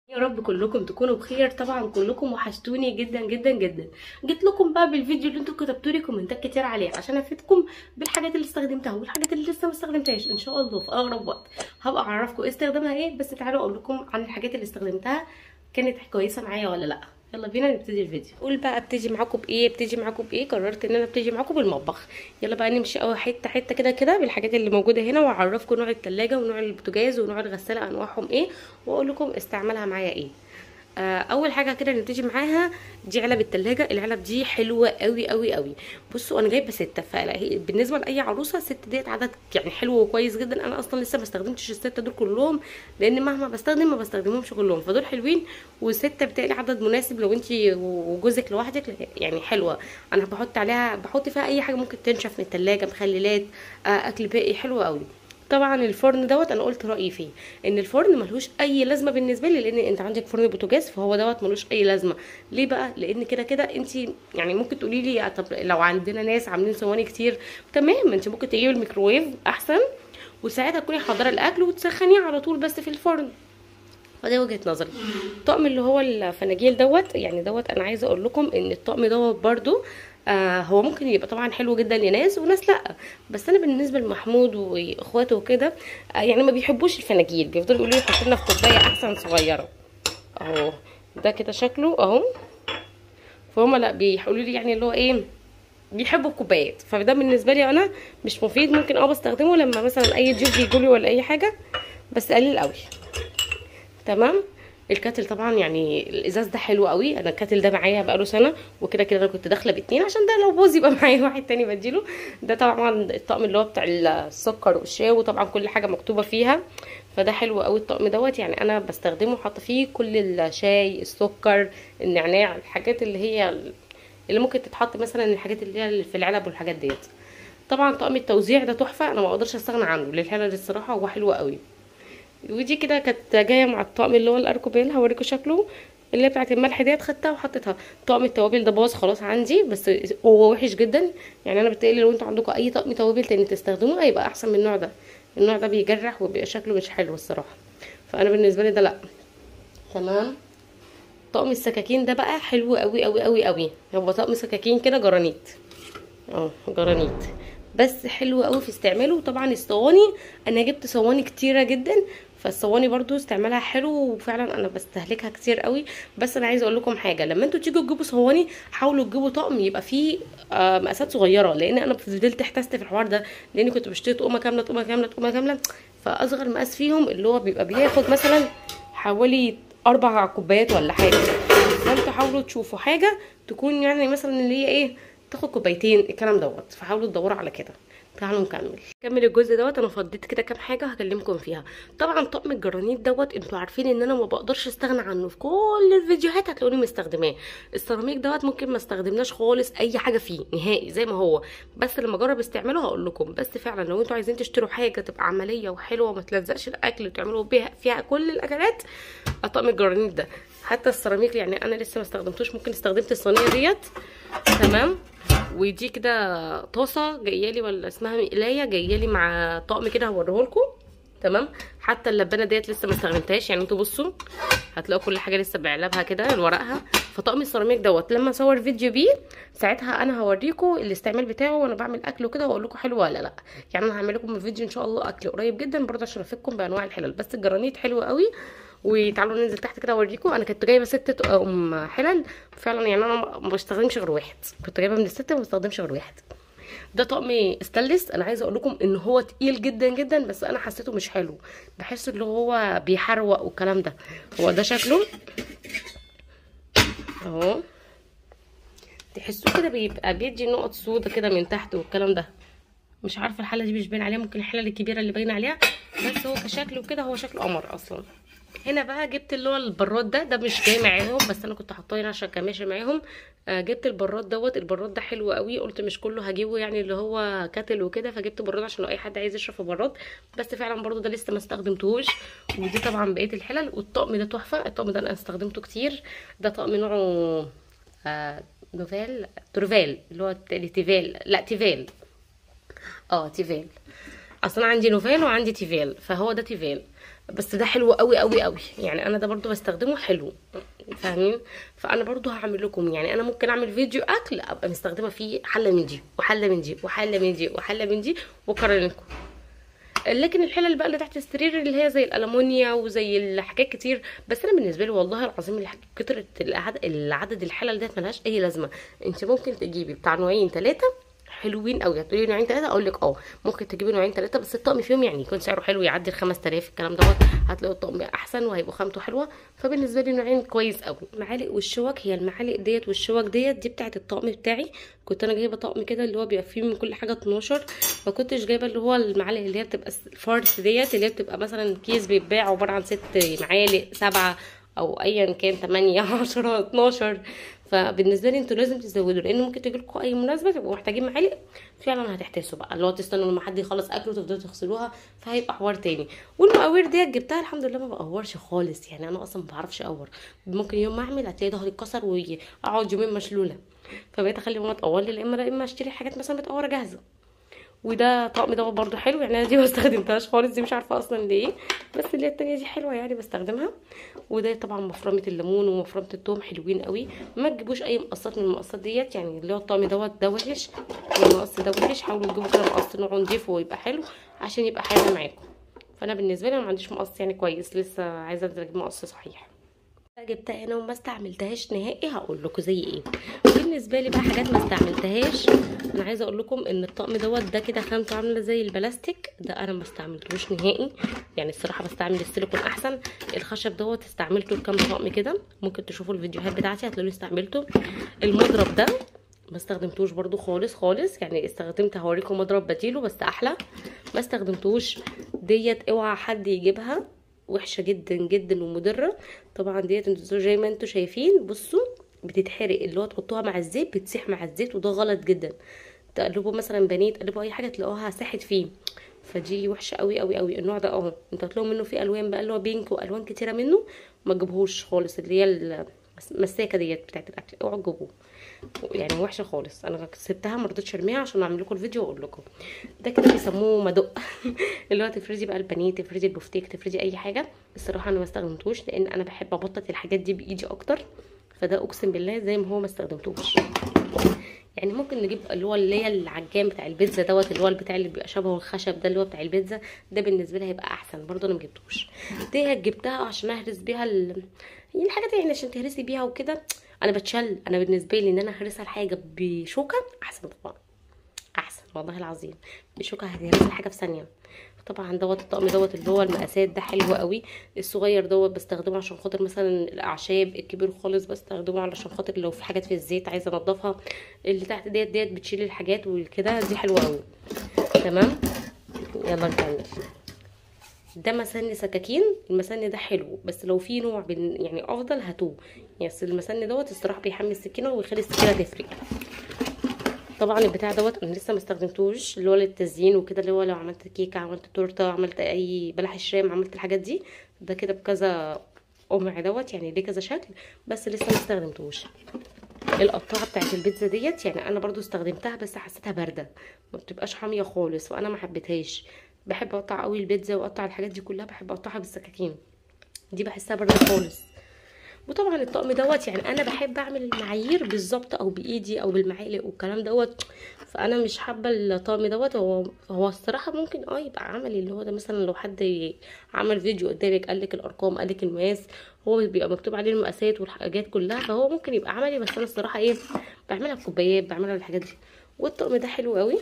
يا رب كلكم تكونوا بخير طبعا كلكم وحشتوني جدا جدا جدا جيت لكم بقى بالفيديو اللي انتوا كتبتوا لي كومنتات كتير عليه عشان افيدكم بالحاجات اللي استخدمتها والحاجات اللي لسه ما استخدمتهاش ان شاء الله في اقرب وقت هبقى اعرفكم ايه استخدامها ايه بس تعالوا اقول لكم عن الحاجات اللي استخدمتها كانت كويسه معايا ولا لا يلا بينا نبتدي الفيديو قول بقى ابتدي معاكم بايه ابتدي معاكم بايه قررت ان انا ابتدي معاكم بالمطبخ يلا بقى نمشي اول حته حته كده كده بالحاجات اللي موجوده هنا واعرفكم نوع التلاجة ونوع البوتاجاز ونوع الغساله انواعهم ايه واقول لكم استعمالها معايا ايه اول حاجه كده نبتدي معاها دي علب التلاجة العلب دي حلوه قوي قوي قوي بصوا انا جايبه سته فبالنسبه لاي عروسه ست ديت عدد يعني حلو وكويس جدا انا اصلا لسه ما استخدمتش السته دول كلهم لان مهما بستخدم ما بستخدمهمش كلهم فدول حلوين وسته بتاعي عدد مناسب لو انت وجوزك لوحدك يعني حلوه انا بحط عليها بحط فيها اي حاجه ممكن تنشف من التلاجة مخللات اكل باقي حلوه قوي طبعا الفرن دوت انا قلت رايي فيه ان الفرن ملهوش اي لازمه بالنسبه لي لان انت عندك فرن بوتاجاز فهو دوت ملوش اي لازمه ليه بقى لان كده كده انت يعني ممكن تقولي لي طب لو عندنا ناس عاملين صواني كتير تمام انت ممكن تجيبي الميكروويف احسن وساعتها تكوني حاضره الاكل وتسخنيه على طول بس في الفرن فده وجهه نظري الطقم اللي هو الفناجيل دوت يعني دوت انا عايزه اقول لكم ان الطقم دوت برده آه هو ممكن يبقى طبعا حلو جدا لناس وناس لا بس انا بالنسبه لمحمود واخواته وكده آه يعني ما بيحبوش الفناجيل بيفضلوا يقولوا لي حط لنا في كوبايه احسن صغيره اهو ده كده شكله اهو فهم لا بيقولوا لي يعني اللي هو ايه بيحبوا الكوبايات فده بالنسبه لي انا مش مفيد ممكن اه بستخدمه لما مثلا اي ضيوف بيجوا لي ولا اي حاجه بس قليل قوي تمام الكاتل طبعا يعني الازاز ده حلو قوي انا الكاتل ده معايا بقاله سنه وكده كده انا كنت داخله باتنين عشان ده لو باظ يبقى معايا واحد تاني بديله ده طبعا الطقم اللي هو بتاع السكر والشاي وطبعا كل حاجه مكتوبه فيها فده حلو قوي الطقم دوت يعني انا بستخدمه حاطه فيه كل الشاي السكر النعناع الحاجات اللي هي اللي ممكن تتحط مثلا الحاجات اللي هي في العلب والحاجات ديت طبعا طقم التوزيع ده تحفه انا ما اقدرش استغنى عنه للحلل الصراحه هو حلو قوي ودي كده كانت جايه مع الطقم اللي هو الاركوبيل هوريكم شكله اللي بتاعه الملح ديت خدتها وحطيتها طقم التوابل ده باظ خلاص عندي بس هو وحش جدا يعني انا بتقلي لو انتوا عندكم اي طقم توابل تاني تستخدموه هيبقى احسن من النوع ده النوع ده بيجرح وبيبقى شكله مش حلو الصراحه فانا بالنسبه لي ده لا تمام طقم السكاكين ده بقى حلو قوي قوي قوي قوي هو طقم سكاكين كده جرانيت اه جرانيت بس حلو قوي في استعماله وطبعا الصواني انا جبت صواني كتيره جدا فالصواني برضو استعمالها حلو وفعلا انا بستهلكها كتير قوي بس انا عايزه اقول لكم حاجه لما انتوا تيجوا تجيبوا صواني حاولوا تجيبوا طقم يبقى فيه آه مقاسات صغيره لان انا فضلت احتست في الحوار ده لاني كنت بشتري طقمه كامله طقمه كامله طقمه كامله فاصغر مقاس فيهم اللي هو بيبقى بياخد مثلا حوالي اربع كوبايات ولا حاجه فانتوا حاولوا تشوفوا حاجه تكون يعني مثلا اللي هي ايه تاخد كوبايتين الكلام دوت فحاولوا تدوروا على كده تعالوا نكمل نكمل الجزء دوت انا فضيت كده كام حاجه هكلمكم فيها طبعا طقم الجرانيت دوت انتوا عارفين ان انا ما بقدرش استغنى عنه في كل الفيديوهات هتلاقوني مستخدماه السيراميك دوت ممكن ما استخدمناش خالص اي حاجه فيه نهائي زي ما هو بس لما اجرب استعماله هقول لكم بس فعلا لو انتوا عايزين تشتروا حاجه تبقى عمليه وحلوه وما تلزقش الاكل وتعملوا بيها فيها كل الاكلات طقم الجرانيت ده حتى السيراميك يعني انا لسه ما استخدمتوش ممكن استخدمت الصينيه ديت تمام ودي كده طاسه جايه لي ولا اسمها مقلايه جايه لي مع طقم كده هوريه لكم تمام حتى اللبانه ديت لسه ما استخدمتهاش يعني انتوا بصوا هتلاقوا كل حاجه لسه بعلبها كده ورقها فطقم السيراميك دوت لما اصور فيديو بيه ساعتها انا هوريكم الاستعمال بتاعه وانا بعمل اكل وكده واقول لكم حلو ولا لا يعني انا هعمل لكم فيديو ان شاء الله اكل قريب جدا برضه عشان افيدكم بانواع الحلل بس الجرانيت حلو قوي وتعالوا ننزل تحت كده اوريكم انا كنت جايبه ستة ام حلل فعلا يعني انا ما بستخدمش غير واحد كنت جايبه من الستة ما بستخدمش غير واحد ده طقم استانلس انا عايزه اقول لكم ان هو تقيل جدا جدا بس انا حسيته مش حلو بحس ان هو بيحروق والكلام ده هو ده شكله اهو تحسوه كده بيبقى بيدي نقط سودا كده من تحت والكلام ده مش عارفه الحله دي مش باين عليها ممكن الحله الكبيره اللي باينه عليها بس هو كشكله كده هو شكله قمر اصلا هنا بقى جبت اللي هو البراد ده ده مش جاي معاهم بس انا كنت حاطاه هنا عشان كان ماشي معاهم آه جبت البراد دوت البراد ده حلو قوي قلت مش كله هجيبه يعني اللي هو كاتل وكده فجبت براد عشان لو اي حد عايز يشرب براد بس فعلا برضو ده لسه ما استخدمتهوش ودي طبعا بقيه الحلل والطقم ده تحفه الطقم ده انا استخدمته كتير ده طقم نوعه آه نوفيل تروفيل اللي هو تيفال لا تيفال اه تيفال اصلا عندي نوفيل وعندي تيفال فهو ده تيفال بس ده حلو قوي قوي قوي يعني انا ده برضو بستخدمه حلو فاهمين فانا برضو هعمل لكم يعني انا ممكن اعمل فيديو اكل ابقى مستخدمه فيه حله من دي وحله من دي وحله من دي وحله من دي واقارن لكم لكن الحلل بقى اللي تحت السرير اللي هي زي الالمونيا وزي الحاجات كتير بس انا بالنسبه لي والله العظيم الح- كتره العدد, العدد الحلل ديت ملهاش اي لازمه انت ممكن تجيبي بتاع نوعين ثلاثه حلوين قوي هتقولي نوعين ثلاثه اقول لك اه ممكن تجيبي نوعين ثلاثه بس الطقم فيهم يعني يكون سعره حلو يعدي ال 5000 الكلام دوت هتلاقوا الطقم احسن وهيبقوا خامته حلوه فبالنسبه لي نوعين كويس قوي المعالق والشوك هي المعالق ديت والشوك ديت دي بتاعه الطقم بتاعي كنت انا جايبه طقم كده اللي هو بيبقى فيه من كل حاجه 12 ما كنتش جايبه اللي هو المعالق اللي هي بتبقى الفارس ديت اللي هي بتبقى مثلا كيس بيتباع عباره عن ست معالق سبعه او ايا كان 8 10 12 فبالنسبه لي انتوا لازم تزودوا لان ممكن تجي لكم اي مناسبه تبقوا محتاجين معالق فعلا هتحتاسوا بقى اللي هو تستنوا لما حد يخلص اكله وتفضلوا تغسلوها فهيبقى حوار تاني والمقاوير ديت جبتها الحمد لله ما بقورش خالص يعني انا اصلا ما بعرفش اقور ممكن يوم ما اعمل هتلاقي ظهري اتكسر واقعد يومين مشلوله فبقيت اخلي ماما تقور لي يا اما يا اما اشتري حاجات مثلا متقوره جاهزه وده طقم دوت برضو حلو يعني انا دي ما استخدمتهاش خالص دي مش عارفه اصلا ليه بس اللي هي التانية دي حلوه يعني بستخدمها وده طبعا مفرمه الليمون ومفرمه التوم حلوين قوي ما تجيبوش اي مقصات من المقصات ديت يعني اللي هو الطقم دوت ده وحش والمقص ده وحش حاولوا تجيبوا كده مقص نوعه نضيف ويبقى حلو عشان يبقى حلو معاكم فانا بالنسبه لي انا ما عنديش مقص يعني كويس لسه عايزه انزل اجيب مقص صحيح جبتها هنا وما استعملتهاش نهائي هقول لكم زي ايه بالنسبه لي بقى حاجات ما استعملتهاش انا عايزه اقول لكم ان الطقم دوت ده كده خامته عامله زي البلاستيك ده انا ما استعملتوش نهائي يعني الصراحه بستعمل السيليكون احسن الخشب دوت استعملته لكام طقم كده ممكن تشوفوا الفيديوهات بتاعتي هتلاقوني استعملته المضرب ده ما استخدمتوش برضو خالص خالص يعني استخدمت هوريكم مضرب بديله بس احلى ما استخدمتوش ديت اوعى حد يجيبها وحشه جدا جدا ومضره طبعا ديت انتوا زي ما انتوا شايفين بصوا بتتحرق اللي هو تحطوها مع الزيت بتسيح مع الزيت وده غلط جدا تقلبوا مثلا بانيه تقلبوا اي حاجه تلاقوها ساحت فيه فدي وحشه قوي قوي قوي النوع ده اهو انتوا هتلاقوا منه في الوان بقى اللي هو بينك والوان كتيره منه ما تجيبوهوش خالص اللي هي المساكه ديت بتاعت الاكل اوعوا تجيبوه يعني وحشه خالص انا سبتها ما رضيتش ارميها عشان اعمل لكم الفيديو واقول لكم ده كده بيسموه مدق اللي هو تفردي بقى البانيه تفردي البفتيك تفردي اي حاجه الصراحه انا ما استخدمتوش لان انا بحب ابطط الحاجات دي بايدي اكتر فده اقسم بالله زي ما هو ما استخدمتوش يعني ممكن نجيب اللي هو اللي هي العجان بتاع البيتزا دوت اللي هو بتاع اللي بيبقى شبهه الخشب ده اللي هو بتاع البيتزا ده بالنسبه لي هيبقى احسن برضه انا ما جبتوش دي جبتها عشان اهرس بيها ال... يعني الحاجات يعني عشان تهرسي بيها وكده انا بتشل انا بالنسبه لي ان انا اهرسها الحاجه بشوكه احسن طبعا احسن والله العظيم بشوكه هتهرسي الحاجه في ثانيه طبعا دوت الطقم دوت اللي هو المقاسات ده حلو قوي الصغير دوت بستخدمه عشان خاطر مثلا الاعشاب الكبير خالص بستخدمه علشان خاطر لو في حاجات في الزيت عايزه انضفها اللي تحت ديت ديت بتشيل الحاجات وكده دي حلوه قوي تمام يلا نكمل ده مسن سكاكين المسن ده حلو بس لو في نوع بن يعني افضل هاتوه يعني المسن دوت الصراحه بيحمي السكينه ويخلي السكينه تفرق طبعا البتاع دوت انا لسه ما استخدمتوش اللي هو للتزيين وكده اللي هو لو عملت كيكه عملت تورته عملت اي بلح الشام عملت الحاجات دي ده كده بكذا قمع دوت يعني ليه كذا شكل بس لسه ما استخدمتوش القطاعه بتاعت البيتزا ديت يعني انا برضو استخدمتها بس حسيتها بارده ما بتبقاش حاميه خالص وانا ما حبيتهاش بحب اقطع قوي البيتزا واقطع الحاجات دي كلها بحب اقطعها بالسكاكين دي بحسها بارده خالص وطبعا الطقم دوت يعني انا بحب اعمل المعايير بالظبط او بايدي او بالمعالق والكلام دوت فانا مش حابه الطقم دوت هو هو الصراحه ممكن اه يبقى عملي اللي هو ده مثلا لو حد عمل فيديو قدامك قال لك الارقام قال لك المقاس هو بيبقى مكتوب عليه المقاسات والحاجات كلها فهو ممكن يبقى عملي بس انا الصراحه ايه بعملها بكوبايات بعملها بالحاجات دي والطقم ده حلو قوي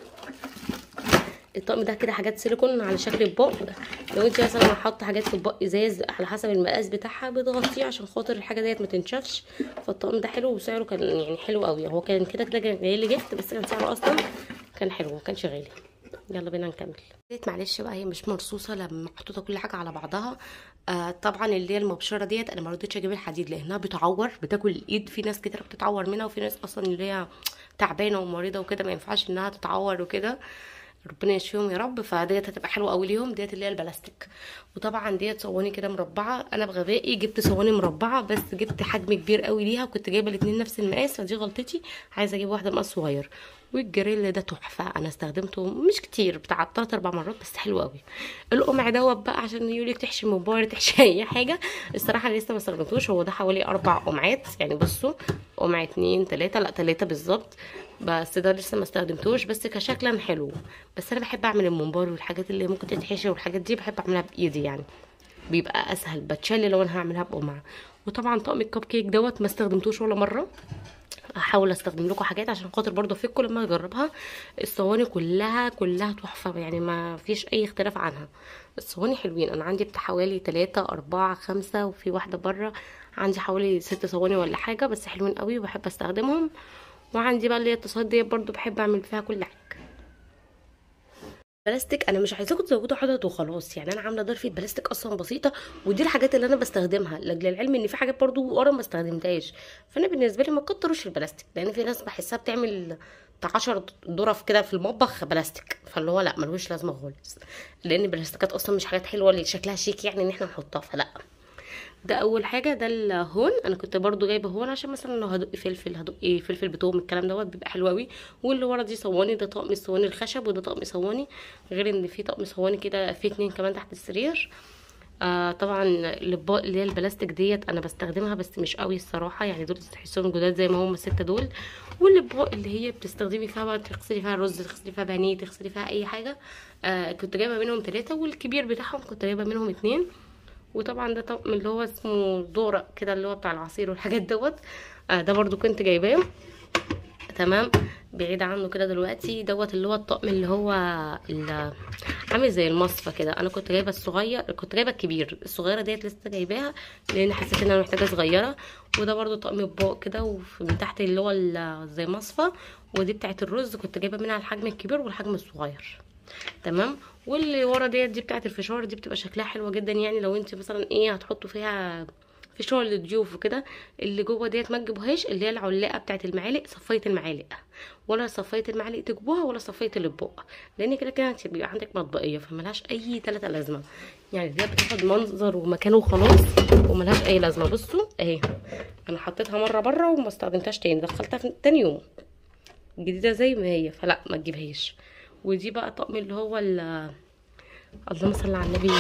الطقم ده كده حاجات سيليكون على شكل اطباق لو انت مثلا حاطه حاجات في اطباق ازاز على حسب المقاس بتاعها بتغطيه عشان خاطر الحاجه ديت ما تنشفش فالطقم ده حلو وسعره كان يعني حلو قوي هو كان كده كده جاي لي جفت بس كان سعره اصلا كان حلو ما كانش غالي يلا بينا نكمل ديت معلش بقى هي مش مرصوصه لما محطوطه كل حاجه على بعضها آه طبعا اللي هي المبشره ديت انا ما رضيتش اجيب الحديد لانها بتعور بتاكل الايد في ناس كتير بتتعور منها وفي ناس اصلا اللي هي تعبانه ومريضه وكده ما ينفعش انها تتعور وكده ربنا يشفيهم يا رب فديت هتبقى حلوه قوي ليهم ديت اللي هي البلاستيك وطبعا ديت صواني كده مربعه انا بغبائي جبت صواني مربعه بس جبت حجم كبير قوي ليها وكنت جايبه الاثنين نفس المقاس فدي غلطتي عايزه اجيب واحده مقاس صغير والجريل ده تحفه انا استخدمته مش كتير بتاع 3 4 مرات بس حلو قوي القمع دوت بقى عشان يقولك تحشي موبايل تحشي اي حاجه الصراحه لسه ما استخدمتوش هو ده حوالي اربع قمعات يعني بصوا قمع اتنين تلاته لا تلاته بالظبط بس ده لسه ما استخدمتوش بس كشكلا حلو بس انا بحب اعمل الممبار والحاجات اللي ممكن تتحشي والحاجات دي بحب اعملها بايدي يعني بيبقى اسهل بتشل لو انا هعملها بقمع وطبعا طقم الكب كيك دوت ما استخدمتوش ولا مره احاول استخدم لكم حاجات عشان خاطر برضو افكوا لما اجربها الصواني كلها كلها تحفه يعني ما فيش اي اختلاف عنها الصواني حلوين انا عندي بتاع حوالي 3 4 5 وفي واحده بره عندي حوالي ست صواني ولا حاجه بس حلوين قوي وبحب استخدمهم وعندي بقى اللي هي التصايد دي برضو بحب اعمل فيها كل حاجه بلاستيك انا مش عايزاكم تزودوا حدث وخلاص يعني انا عامله ضرفه بلاستيك اصلا بسيطه ودي الحاجات اللي انا بستخدمها لاجل العلم ان في حاجات برضو ورا ما استخدمتهاش فانا بالنسبه لي ما تكتروش البلاستيك لان في ناس بحسها بتعمل بتاع 10 ظرف كده في المطبخ بلاستيك فاللي هو لا ملوش لازمه خالص لان البلاستيكات اصلا مش حاجات حلوه اللي شكلها شيك يعني ان احنا نحطها فلا ده اول حاجه ده الهون انا كنت برضو جايبه هون عشان مثلا لو هدق فلفل هدق ايه فلفل بتوم الكلام دوت بيبقى حلو قوي واللي ورا دي صواني ده طقم الصواني الخشب وده طقم صواني غير ان في طقم صواني كده في اتنين كمان تحت السرير آه طبعا الاطباق اللي هي البلاستيك ديت انا بستخدمها بس مش قوي الصراحه يعني دول تحسهم جداد زي ما هم السته دول والاطباق اللي هي بتستخدمي فيها بقى تغسلي فيها رز تغسلي فيها بانيه تغسلي فيها اي حاجه آه كنت جايبه منهم ثلاثه والكبير بتاعهم كنت جايبه منهم اتنين وطبعا ده طقم اللي هو اسمه دورق كده اللي هو بتاع العصير والحاجات دوت آه ده برضو كنت جايباه تمام بعيد عنه كده دلوقتي دوت اللي هو الطقم اللي هو ال- عامل زي المصفى كده انا كنت جايبه الصغير كنت جايبه الكبير الصغيره ديت لسه جايباها لان حسيت ان انا محتاجه صغيره وده برضو طقم اطباق كده ومن تحت اللي هو ال- زي مصفى ودي بتاعه الرز كنت جايبه منها الحجم الكبير والحجم الصغير تمام واللي ورا ديت دي بتاعه الفشار دي بتبقى شكلها حلوه جدا يعني لو انت مثلا ايه هتحطوا فيها فشار للضيوف وكده اللي جوه ديت ما تجيبوهاش اللي هي العلاقه بتاعه المعالق صفايه المعالق ولا صفايه المعالق تجيبوها ولا صفايه الاطباق لان كده كده انت بيبقى عندك مطبقيه فملهاش اي تلاتة لازمه يعني دي بتاخد منظر ومكان وخلاص وملهاش اي لازمه بصوا اهي انا حطيتها مره بره وما استخدمتهاش تاني دخلتها في تاني يوم جديده زي ما هي فلا ما تجيبهاش ودي بقى طقم اللي هو ال اللهم صل على النبي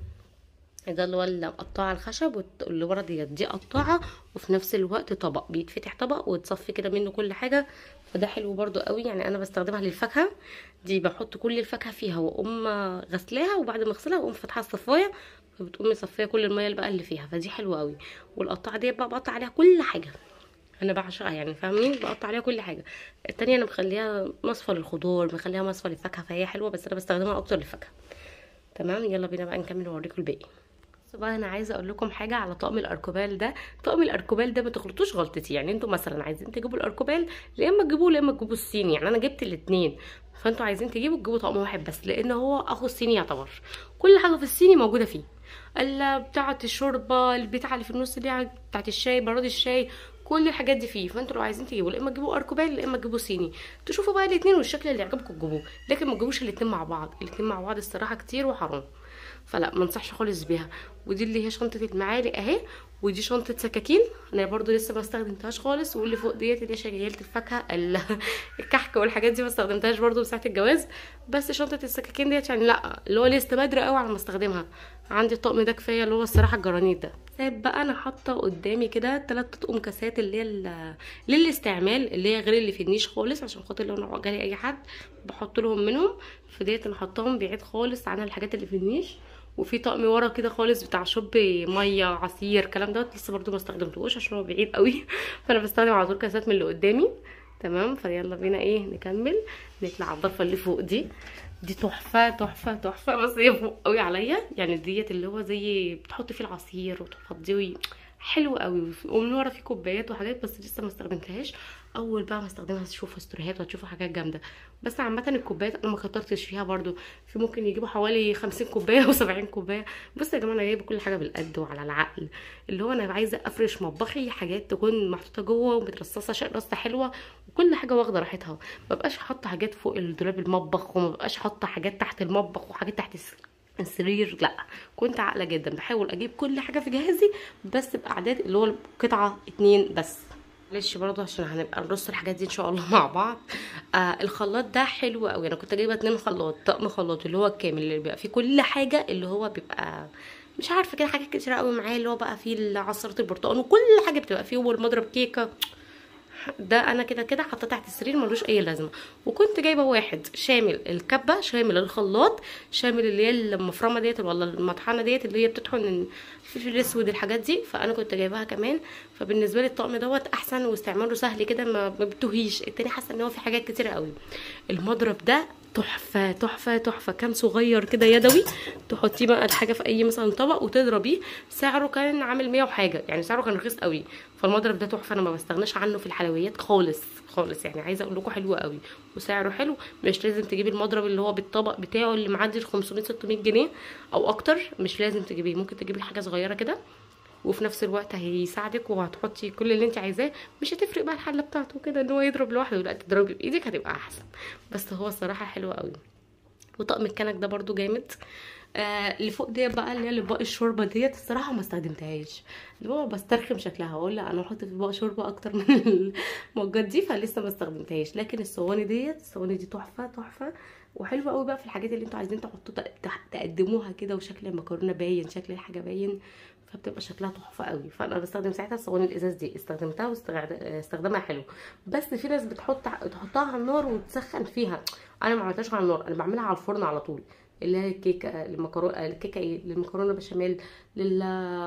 ده اللي هو القطاعة الخشب واللي ورا ديت دي قطاعة وفي نفس الوقت طبق بيتفتح طبق وتصفي كده منه كل حاجة فده حلو برضو قوي يعني انا بستخدمها للفاكهة دي بحط كل الفاكهة فيها واقوم غسلاها وبعد ما اغسلها اقوم فاتحة الصفاية فبتقوم مصفية كل المية اللي بقى اللي فيها فدي حلوة قوي والقطاعة ديت بقى بقطع عليها كل حاجة انا بعشقها يعني فاهمين بقطع عليها كل حاجه التانية انا مخليها مصفى للخضار مخليها مصفى للفاكهه فهي حلوه بس انا بستخدمها اكتر للفاكهه تمام يلا بينا بقى نكمل واوريكم الباقي بس بقى انا عايزه اقول لكم حاجه على طقم الاركوبال ده طقم الاركوبال ده ما تغلطوش غلطتي يعني انتوا مثلا عايزين تجيبوا الاركوبال يا اما تجيبوه يا اما تجيبوا الصيني يعني انا جبت الاثنين فانتوا عايزين تجيبوا تجيبوا طقم واحد بس لان هو اخو الصيني يعتبر كل حاجه في الصيني موجوده فيه ال- بتاعه الشوربه البتاعه اللي في النص دي بتاعه الشاي براد الشاي كل الحاجات دي فيه فانتوا لو عايزين تجيبوا يا اما تجيبوا اركوبال يا اما تجيبوا صيني تشوفوا بقى الاثنين والشكل اللي يعجبكم تجيبوه لكن ما تجيبوش الاثنين مع بعض الاثنين مع بعض الصراحه كتير وحرام فلا ما انصحش خالص بيها ودي اللي هي شنطه المعالق اهي ودي شنطه سكاكين انا برضو لسه ما استخدمتهاش خالص واللي فوق ديت اللي هي شجيره الفاكهه ال- الكحك والحاجات دي ما استخدمتهاش برضو ساعه الجواز بس شنطه السكاكين ديت يعني لا اللي هو لسه بدري قوي على ما استخدمها عندي الطقم ده كفايه اللي هو الصراحه الجرانيت ده ساب بقى انا حاطه قدامي كده ثلاث اطقم كاسات اللي هي ال- للاستعمال اللي هي غير اللي في النيش خالص عشان خاطر لو انا جالي اي حد بحط لهم منهم فديت انا حطاهم بعيد خالص عن الحاجات اللي في النيش وفي طقم ورا كده خالص بتاع شوب ميه عصير الكلام دوت لسه برضو ما استخدمتهوش عشان هو بعيد قوي فانا بستخدم على طول كاسات من اللي قدامي تمام فيلا بينا ايه نكمل نطلع على الضفه اللي فوق دي دي تحفه تحفه تحفه بس هي فوق قوي عليا يعني ديت اللي هو زي بتحطي فيه العصير وتفضيه حلو قوي ومن ورا في كوبايات وحاجات بس لسه ما استخدمتهاش اول بقى ما استخدمها تشوفوا ستوريهات وهتشوفوا حاجات جامده بس عامه الكوبايات انا ما كترتش فيها برضو في ممكن يجيبوا حوالي 50 كوبايه و70 كوبايه بصوا يا جماعه انا جايبه كل حاجه بالقد وعلى العقل اللي هو انا عايزه افرش مطبخي حاجات تكون محطوطه جوه ومترصصه شيء رصه حلوه وكل حاجه واخده راحتها ما بقاش حاطه حاجات فوق الدولاب المطبخ وما بقاش حاطه حاجات تحت المطبخ وحاجات تحت الس- السرير لا كنت عاقله جدا بحاول اجيب كل حاجه في جهازي بس باعداد اللي هو قطعه اتنين بس معلش برضه عشان هنبقى نرص الحاجات دي ان شاء الله مع بعض آه الخلاط ده حلو قوي انا كنت جايبه اتنين خلاط طقم خلاط اللي هو الكامل اللي بيبقى فيه كل حاجه اللي هو بيبقى مش عارفه كده حاجات كتير قوي معاه اللي هو بقى فيه عصره البرتقال وكل حاجه بتبقى فيه والمضرب كيكه ده انا كده كده حاطاه تحت السرير ملوش اي لازمه وكنت جايبه واحد شامل الكبه شامل الخلاط شامل اللي هي المفرمه ديت ولا المطحنه ديت اللي هي بتطحن الفلفل الاسود الحاجات دي فانا كنت جايباها كمان فبالنسبه لي الطقم دوت احسن واستعماله سهل كده ما بتهيش التاني حاسه ان هو في حاجات كتيره قوي المضرب ده تحفه تحفه تحفه كان صغير كده يدوي تحطيه بقى الحاجه في اي مثلا طبق وتضربيه سعره كان عامل 100 وحاجه يعني سعره كان رخيص قوي فالمضرب ده تحفه انا ما بستغناش عنه في الحلويات خالص خالص يعني عايزه اقول لكم حلو قوي وسعره حلو مش لازم تجيبي المضرب اللي هو بالطبق بتاعه اللي معدي ال 500 600 جنيه او اكتر مش لازم تجيبيه ممكن تجيبي حاجه صغيره كده وفي نفس الوقت هيساعدك وهتحطي كل اللي انت عايزاه مش هتفرق بقى الحله بتاعته كده ان هو يضرب لوحده لا تضربي بايدك هتبقى احسن بس هو الصراحه حلو قوي وطقم الكنك ده برده جامد آه اللي فوق ديت بقى اللي هي الاطباق الشوربه ديت الصراحه ما استخدمتهاش اللي هو بسترخم شكلها اقول لا انا احط في اطباق شوربه اكتر من المجات دي فلسه ما استخدمتهاش لكن الصواني ديت الصواني دي تحفه تحفه وحلوه قوي بقى في الحاجات اللي انتوا عايزين تحطوا تقدموها كده وشكل المكرونه باين شكل الحاجه باين فبتبقى شكلها تحفه قوي فانا بستخدم ساعتها الصواني الازاز دي استخدمتها واستخدامها حلو بس في ناس بتحط تحطها على النار وتسخن فيها انا ما عملتهاش على النار انا بعملها على الفرن على طول اللي هي الكيكه المكرونه الكيكه ايه للمكرونه بشاميل لل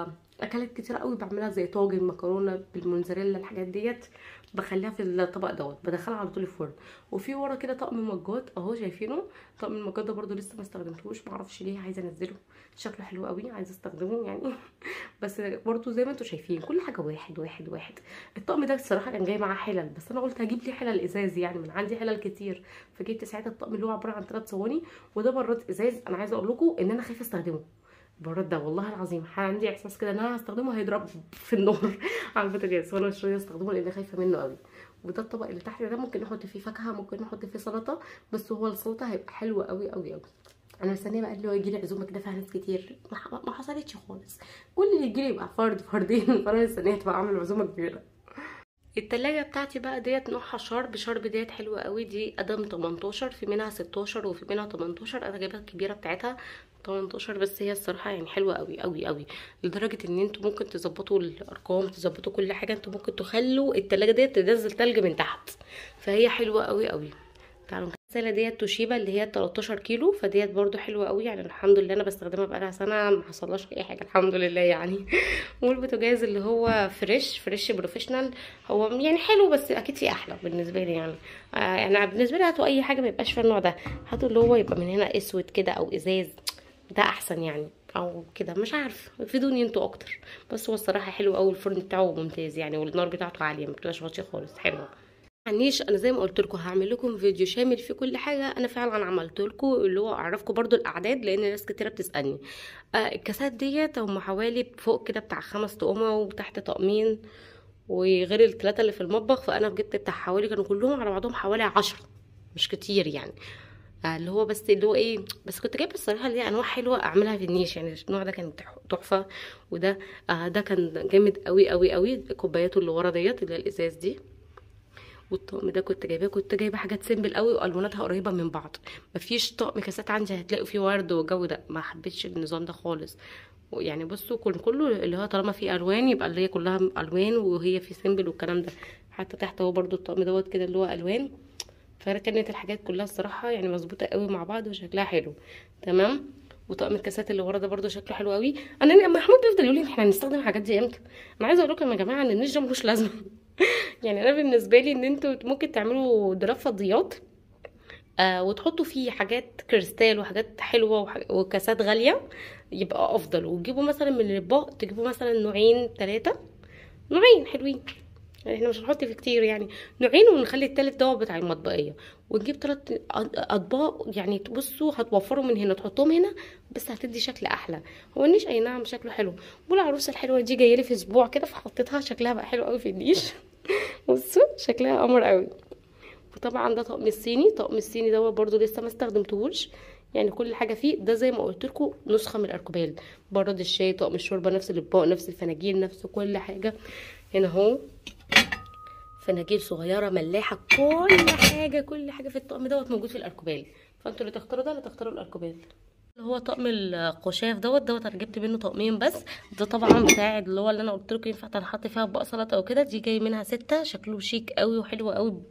اكلات كتير قوي بعملها زي طاجن مكرونه بالموزاريلا الحاجات ديت بخليها في الطبق دوت بدخلها على طول الفرن وفي ورا كده طقم مجات اهو شايفينه طقم المجات ده برده لسه ما استخدمتهوش ما اعرفش ليه عايزه انزله شكله حلو قوي عايزه استخدمه يعني بس برده زي ما انتم شايفين كل حاجه واحد واحد واحد الطقم ده الصراحه كان جاي معاه حلل بس انا قلت هجيب لي حلل ازاز يعني من عندي حلل كتير فجبت ساعتها الطقم اللي هو عباره عن ثلاث صواني وده براد ازاز انا عايزه اقول لكم ان انا خايفه استخدمه البراد ده والله العظيم عندي احساس كده ان انا هستخدمه هيضرب في النار على البوتاجاز وانا مش راضيه استخدمه لان خايفه منه قوي وده الطبق اللي تحت ده ممكن نحط فيه فاكهه ممكن نحط فيه سلطه بس هو السلطه هيبقى حلو قوي قوي قوي انا مستنيه بقى اللي هو يجي لي عزومه كده فيها ناس كتير ما حصلتش خالص كل اللي يجي لي يبقى فرد فردين فانا مستنيه تبقى اعمل عزومه كبيره التلاجة بتاعتي بقى ديت نوعها شارب شارب ديت حلوة قوي دي قدم 18 في منها 16 وفي منها 18 انا جايبها الكبيرة بتاعتها 18 بس هي الصراحة يعني حلوة قوي قوي قوي لدرجة ان انتوا ممكن تظبطوا الارقام تظبطوا كل حاجة انتوا ممكن تخلوا التلاجة ديت تنزل تلج من تحت فهي حلوة قوي قوي تعالوا الغسالة ديت توشيبا اللي هي 13 كيلو فديت برضو حلوة قوي يعني الحمد لله انا بستخدمها بقالها سنة ما حصلهاش اي حاجة الحمد لله يعني والبوتاجاز اللي هو فريش فريش بروفيشنال هو يعني حلو بس اكيد في احلى بالنسبة لي يعني آه يعني بالنسبة لي هاتوا اي حاجة ما يبقاش في النوع ده هاتوا اللي هو يبقى من هنا اسود كده او ازاز ده احسن يعني او كده مش عارف فيدوني انتوا اكتر بس هو الصراحه حلو قوي الفرن بتاعه ممتاز يعني والنار بتاعته عاليه ما بتبقاش واطيه خالص حلوه عنيش انا زي ما قلت لكم هعمل لكم فيديو شامل فيه كل حاجه انا فعلا عملت لكم اللي هو اعرفكم برضو الاعداد لان ناس كتيره بتسالني آه الكاسات ديت هم حوالي فوق كده بتاع خمس طقمه وتحت طقمين وغير الثلاثه اللي في المطبخ فانا جبت بتاع حوالي كانوا كلهم على بعضهم حوالي عشرة مش كتير يعني آه اللي هو بس اللي هو ايه بس كنت جايبه الصراحه اللي هي انواع حلوه اعملها في النيش يعني النوع ده كان تحفه وده آه ده كان جامد قوي قوي قوي كوباياته اللي ورا ديت اللي هي الازاز دي والطقم ده كنت جايباه كنت جايبه حاجات سيمبل قوي والواناتها قريبه من بعض مفيش طقم كاسات عندي هتلاقوا فيه ورد والجو ده ما حبيتش النظام ده خالص يعني بصوا كل كله اللي هو طالما فيه الوان يبقى اللي هي كلها الوان وهي في سيمبل والكلام ده حتى تحت اهو برده الطقم دوت كده اللي هو الوان فكانت الحاجات كلها الصراحه يعني مظبوطه قوي مع بعض وشكلها حلو تمام وطقم الكاسات اللي ورا ده برده شكله حلو قوي انا محمود بيفضل يقول لي احنا هنستخدم الحاجات دي امتى انا عايزه اقول لكم يا جماعه ان النيش ده ملوش لازمه يعني انا بالنسبه لي ان انتوا ممكن تعملوا دولاب فضيات آه وتحطوا فيه حاجات كريستال وحاجات حلوه وكاسات غاليه يبقى افضل وتجيبوا مثلا من الاطباق تجيبوا مثلا نوعين ثلاثه نوعين حلوين يعني احنا مش هنحط فيه كتير يعني نوعين ونخلي التالت دوت بتاع المطبقيه ونجيب تلات اطباق يعني بصوا هتوفروا من هنا تحطوهم هنا بس هتدي شكل احلى هو النيش اي نعم شكله حلو والعروسه الحلوه دي جايه لي في اسبوع كده فحطيتها شكلها بقى حلو قوي في النيش بصوا شكلها قمر قوي وطبعا ده طقم الصيني طقم الصيني دوت برضو لسه ما استخدمتهوش يعني كل حاجه فيه ده زي ما قلت لكم نسخه من الاركوبال براد الشاي طقم الشوربه نفس الاطباق نفس الفناجين نفس كل حاجه هنا اهو فناجيل صغيره ملاحه كل حاجه كل حاجه في الطقم دوت موجود في الاركوبال فانتوا اللي تختاروا ده اللي تختاروا الاركوبال اللي هو طقم القشاف دوت دوت انا جبت منه طقمين بس ده طبعا بتاع اللي هو اللي انا قلت لكم ينفع تنحط فيها بقى سلطه او كده دي جاي منها ستة شكله شيك قوي وحلو قوي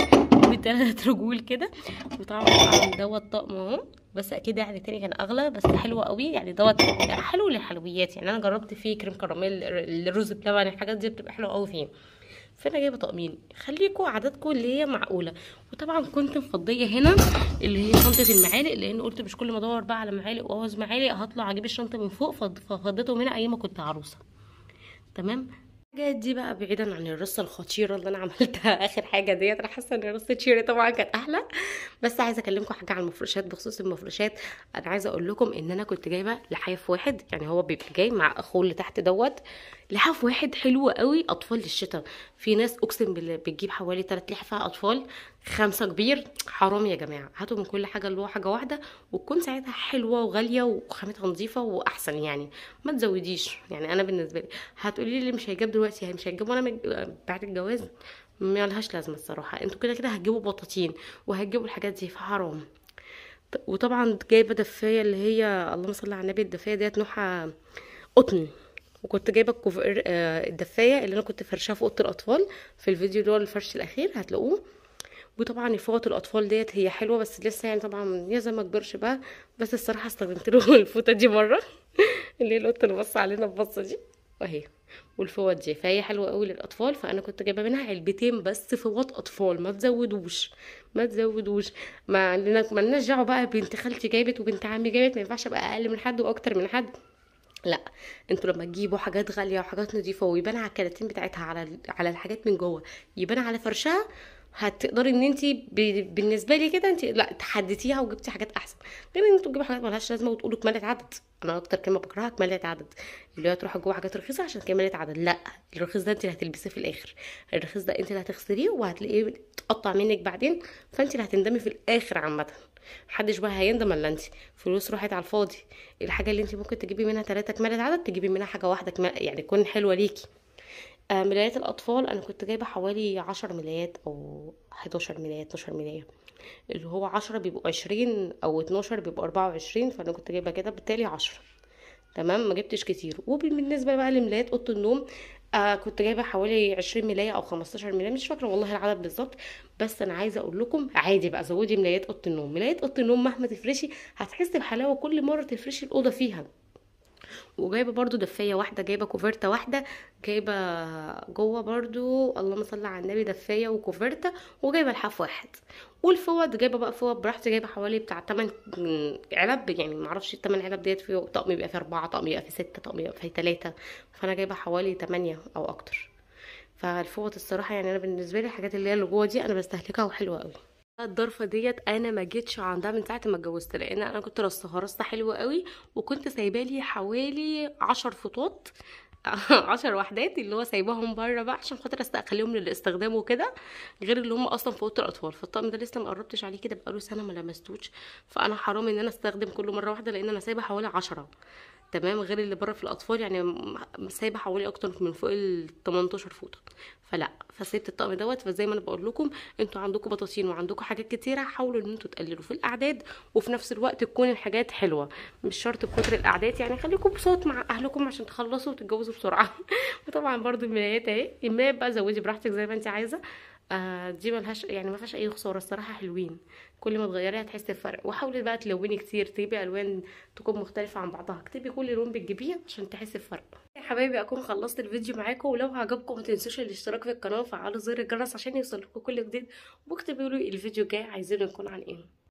بتلات رجول كده وطبعا دوت طقم اهو بس اكيد يعني تاني كان اغلى بس حلو قوي يعني دوت حلو للحلويات يعني انا جربت فيه كريم كراميل الرز بلبن الحاجات دي بتبقى حلوه قوي فيه فانا جايبه طقمين خليكوا عددكم اللي هي معقوله وطبعا كنت مفضيه هنا اللي هي شنطه المعالق لان قلت مش كل ما ادور بقى على معالق واعوز معالق هطلع اجيب الشنطه من فوق ففضيتهم هنا ايام ما كنت عروسه تمام الحاجات دي بقى بعيدا عن الرصه الخطيره اللي انا عملتها اخر حاجه ديت انا حاسه ان رصه شيري طبعا كانت احلى بس عايزه اكلمكم حاجه عن المفروشات بخصوص المفروشات انا عايزه اقول لكم ان انا كنت جايبه لحاف واحد يعني هو بيبقى جاي مع اخوه اللي تحت دوت لحاف واحد حلو قوي اطفال للشتاء في ناس اقسم بالله بتجيب حوالي 3 لحفه اطفال خمسه كبير حرام يا جماعه هاتوا من كل حاجه اللي هو حاجه واحده وتكون ساعتها حلوه وغاليه وخامتها نظيفه واحسن يعني ما تزوديش يعني انا بالنسبه لي هتقولي لي مش هيجاب دلوقتي مش هيجاب وانا مج... بعد الجواز ما لهاش لازمه الصراحه انتوا كده كده هتجيبوا بطاطين وهتجيبوا الحاجات دي فحرام وطبعا جايبه دفايه اللي هي اللهم صل على النبي الدفايه ديت نوعها قطن وكنت جايبه الكوفر الدفايه اللي انا كنت فرشاها في اوضه الاطفال في الفيديو اللي هو الفرش الاخير هتلاقوه وطبعا فوط الاطفال ديت هي حلوه بس لسه يعني طبعا يا زي ما كبرش بقى بس الصراحه استخدمت له الفوطه دي مره اللي هي القطه اللي بص علينا البصه دي واهي والفوط دي فهي حلوه قوي للاطفال فانا كنت جايبه منها علبتين بس فوط اطفال ما تزودوش ما تزودوش ما عندنا ما لناش دعوه بقى بنت خالتي جايبت وبنت عمي جايبت ما ينفعش ابقى اقل من حد واكتر من حد لا انتوا لما تجيبوا حاجات غاليه وحاجات نظيفه ويبان على الكراتين بتاعتها على على الحاجات من جوه يبان على فرشها هتقدري ان انت بالنسبه لي كده انت لا تحدديها وجبتي حاجات احسن غير ان انتوا تجيبوا حاجات ملهاش لازمه وتقولوا كمالة عدد انا اكتر كلمه بكرهها كمالة عدد اللي هي تروحوا جوه حاجات رخيصه عشان كمالة عدد لا الرخيص ده انت اللي هتلبسيه في الاخر الرخيص ده انت اللي هتغسليه وهتلاقيه تقطع منك بعدين فانت اللي هتندمي في الاخر عامه محدش بقى هيندم الا انت فلوس راحت على الفاضي الحاجه اللي انت ممكن تجيبي منها ثلاثة كمالة عدد تجيبي منها حاجه واحده كمال يعني تكون حلوه ليكي آه ملايات الاطفال انا كنت جايبه حوالي عشر ملايات او 11 ملاية 12 ملاية اللي هو عشرة بيبقوا عشرين او اتناشر بيبقوا اربعة وعشرين فانا كنت جايبه كده بالتالي عشرة تمام ما جبتش كتير وبالنسبه بقى لملايات اوضه النوم آه كنت جايبه حوالي 20 ملايه او 15 ملايه مش فاكره والله العدد بالظبط بس انا عايزه اقول لكم عادي بقى زودي ملايات اوضه النوم ملايات اوضه النوم مهما تفرشي هتحسي بحلاوه كل مره تفرشي الاوضه فيها وجايبه برضو دفايه واحده جايبه كوفرته واحده جايبه جوه برضو اللهم صل على النبي دفايه وكوفرته وجايبه لحاف واحد والفوط جايبه بقى فوط براحتي جايبه حوالي بتاع 8 علب يعني معرفش الثمان علب ديت فيه طقم يبقى فيه اربعه طقم يبقى فيه سته طقم يبقى فيه ثلاثه فانا جايبه حوالي 8 او اكتر فالفوط الصراحه يعني انا بالنسبه لي الحاجات اللي هي اللي جوه دي انا بستهلكها وحلوه قوي الضرفه ديت انا ما جيتش عندها من ساعه ما اتجوزت لان انا كنت رصها رصه حلوه قوي وكنت سايبه لي حوالي عشر فوطات عشر وحدات اللي هو سايباهم بره بقى عشان خاطر اخليهم للاستخدام وكده غير اللي هم اصلا في اوضه الاطفال فالطقم ده لسه ما قربتش عليه كده بقاله سنه ما لمستوش فانا حرام ان انا استخدم كله مره واحده لان انا سايبه حوالي عشرة تمام غير اللي بره في الاطفال يعني سايبه حوالي اكتر من فوق ال 18 فوطه فلا فسيبت الطقم دوت فزي ما انا بقول لكم انتوا عندكم بطاطين وعندكم حاجات كتيره حاولوا ان انتوا تقللوا في الاعداد وفي نفس الوقت تكون الحاجات حلوه مش شرط بكتر الاعداد يعني خليكم بصوت مع اهلكم عشان تخلصوا وتتجوزوا بسرعه وطبعا برضو الملايات اهي الملايات بقى زودي براحتك زي ما انت عايزه آه دي ملهاش يعني ما فيهاش اي خساره الصراحه حلوين كل ما تغيريها هتحسي بفرق وحاولي بقى تلوني كتير تجيبي الوان تكون مختلفه عن بعضها اكتبي كل لون بتجيبيه عشان تحسي بفرق يا حبايبي اكون خلصت الفيديو معاكم ولو عجبكم ما تنسوش الاشتراك في القناه وفعلوا زر الجرس عشان يوصلكم كل جديد واكتبوا لي الفيديو الجاي عايزينه يكون عن ايه